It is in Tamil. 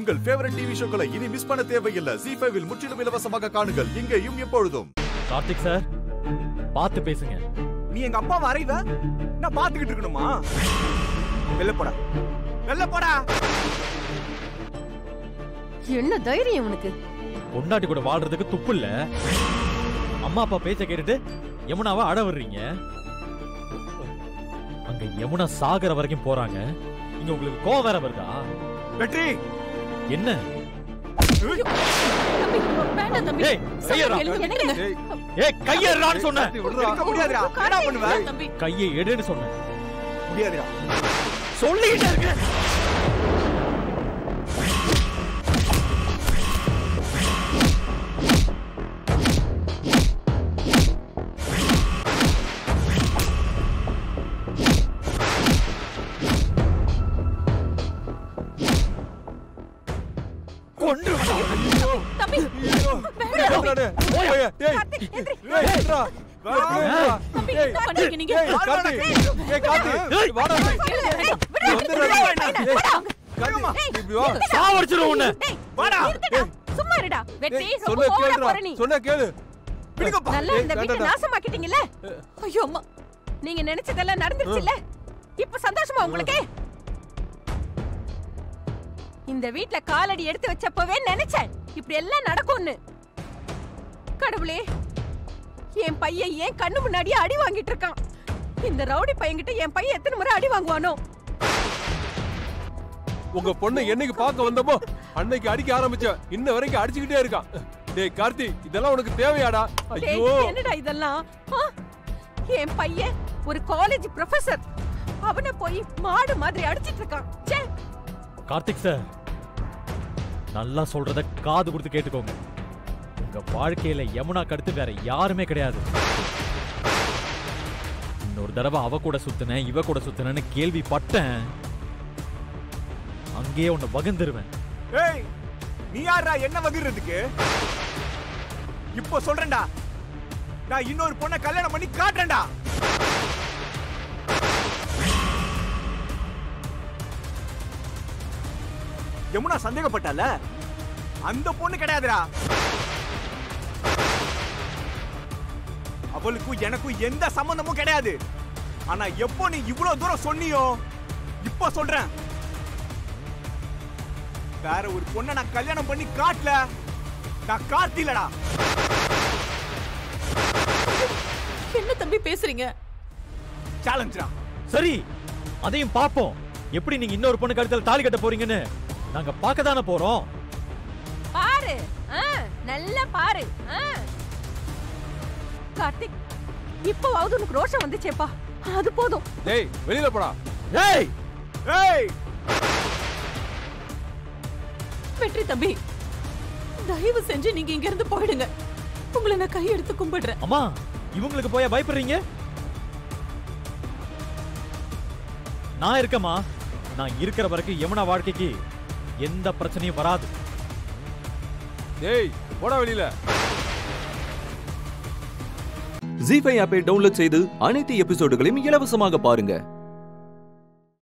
உங்கள் ஃபேவரட் டிவி ஷோக்களை இனி மிஸ் பண்ண தேவையில்லை ஜி ஃபைவில் முற்றிலும் இலவசமாக காணுங்கள் இங்கேயும் எப்பொழுதும் கார்த்திக் சார் பார்த்து பேசுங்க நீ எங்க அப்பாவை அறைவ நான் பாத்துக்கிட்டு இருக்கணுமா வெளில போடா வெளில போடா என்ன தைரியம் உனக்கு பொண்டாட்டி கூட வாழ்றதுக்கு துப்பு இல்ல அம்மா அப்பா பேச்ச கேட்டுட்டு யமுனாவை அட விடுறீங்க அங்க யமுனா சாகர வரைக்கும் போறாங்க இங்க உங்களுக்கு கோவம் வேற வருதா வெற்றி என்ன தம்பி, வேண்டாம் தம்பி ஏய், கையேறா. சொல்லுங்க, என்னங்க? ஏய், ஏய் கையேறான்னு சொன்னேன் இருக்க முடியாதுடா என்ன பண்ணுவ தம்பி கையை எடுன்னு சொன்னேன் முடியாதுடா சொல்லிக்கிட்டே இருக்க கொன்று தம்பி தம்பி என்ன பண்றீங்க நீங்க சாவடிச்சிரும் உன்னை வாடா சும்மா இருடா வெற்றி ரொம்ப சொல்ல ஓவரா கேளுடா போற நீ சொன்ன கேளு பிடிங்கப்பா நல்லா இந்த ஏய், வீட்டை வேண்டாம்டா. நாசமாக்கிட்டீங்கல்ல ஐயோ அம்மா நீங்க நினைச்சதெல்லாம் நடந்துருச்சுல்ல இப்ப சந்தோஷமா உங்களுக்கு இந்த வீட்ல காலடி எடுத்து வச்சப்பவே நினைச்சேன் இப்படி எல்லாம் நடக்கும்னு கடவுளே என் பையன் ஏன் கண்ணு முன்னாடியே அடி வாங்கிட்டு இருக்கான் இந்த ரவுடி பையன்கிட்ட என் பையன் எத்தனை முறை அடி வாங்குவானோ உங்க பொண்ணை என்னைக்கு பார்க்க வந்தப்போ அன்னைக்கு அடிக்க ஆரம்பிச்ச இன்ன வரைக்கும் அடிச்சுக்கிட்டே இருக்கான் டேய் கார்த்தி இதெல்லாம் உனக்கு தேவையாடா டேய், ஐயோ என்னடா இதெல்லாம் ஆ? என் பையன் ஒரு காலேஜ் ப்ரொஃபசர் அவனை போய் மாடு மாதிரி அடிச்சிட்டு இருக்கான் ச்சே கார்த்திக் சார் நல்லா சொல்றத காது கொடுத்து கேட்டுக்கோங்க உங்க வாழ்க்கையில யமுனா கடுத்து வேற யாருமே கிடையாது இன்னொரு தடவை அவ கூட சுத்தினேன் இவ கூட சுத்தினேன்னு கேள்விப்பட்டேன் அங்கேயே உன்னை வகுந்துருவேன் ஏய் நீ யாரா என்ன வகிர்றதுக்கு இப்போ சொல்றேன்டா நான் இன்னொரு பொண்ணை கல்யாணம் பண்ணி காட்டுறேன்டா யமுனா சந்தேகப்பட்டால அந்த பொண்ணு கிடையாதுடா அவளுக்கும் எனக்கும் எந்த சம்பந்தமும் கிடையாது ஆனா எப்போ நீ இவ்வளவு தூரம் சொன்னியோ இப்போ சொல்றேன் வேற ஒரு பொண்ணை நான் கல்யாணம் பண்ணி காட்டல நான் காட்டிலடா என்ன தம்பி பேசுறீங்க சேலஞ்சா சரி அதையும் பார்ப்போம் எப்படி நீங்க இன்னொரு பொண்ணு கழுத்துல தாலி கட்ட போறீங்கன்னு நாங்க பார்க்க தானே போறோம் பாரு ஆ, நல்லா பாரு ஆ. கார்த்திக் இப்போவாவது உனக்கு ரோஷம் வந்துச்சேப்பா அது போதும் டேய் வெளியில போடா ஏய் ஏய் வெற்றி தம்பி தயவு செஞ்சு நீங்க இங்க இருந்து போயிடுங்க உங்களை நான் கையெடுத்து கும்பிடுறேன் அம்மா இவங்களுக்கு போய் பயப்படுறீங்க நான் இருக்கேம்மா நான் இருக்கிற வரைக்கும் யமுனா வாழ்க்கைக்கு எந்த பிரச்சனையும் வராது டேய் போடா வெளியில ஜி ஃபைவ் ஆப்பை டவுன்லோட் செய்து அனைத்து எபிசோடுகளையும் இலவசமாக பாருங்க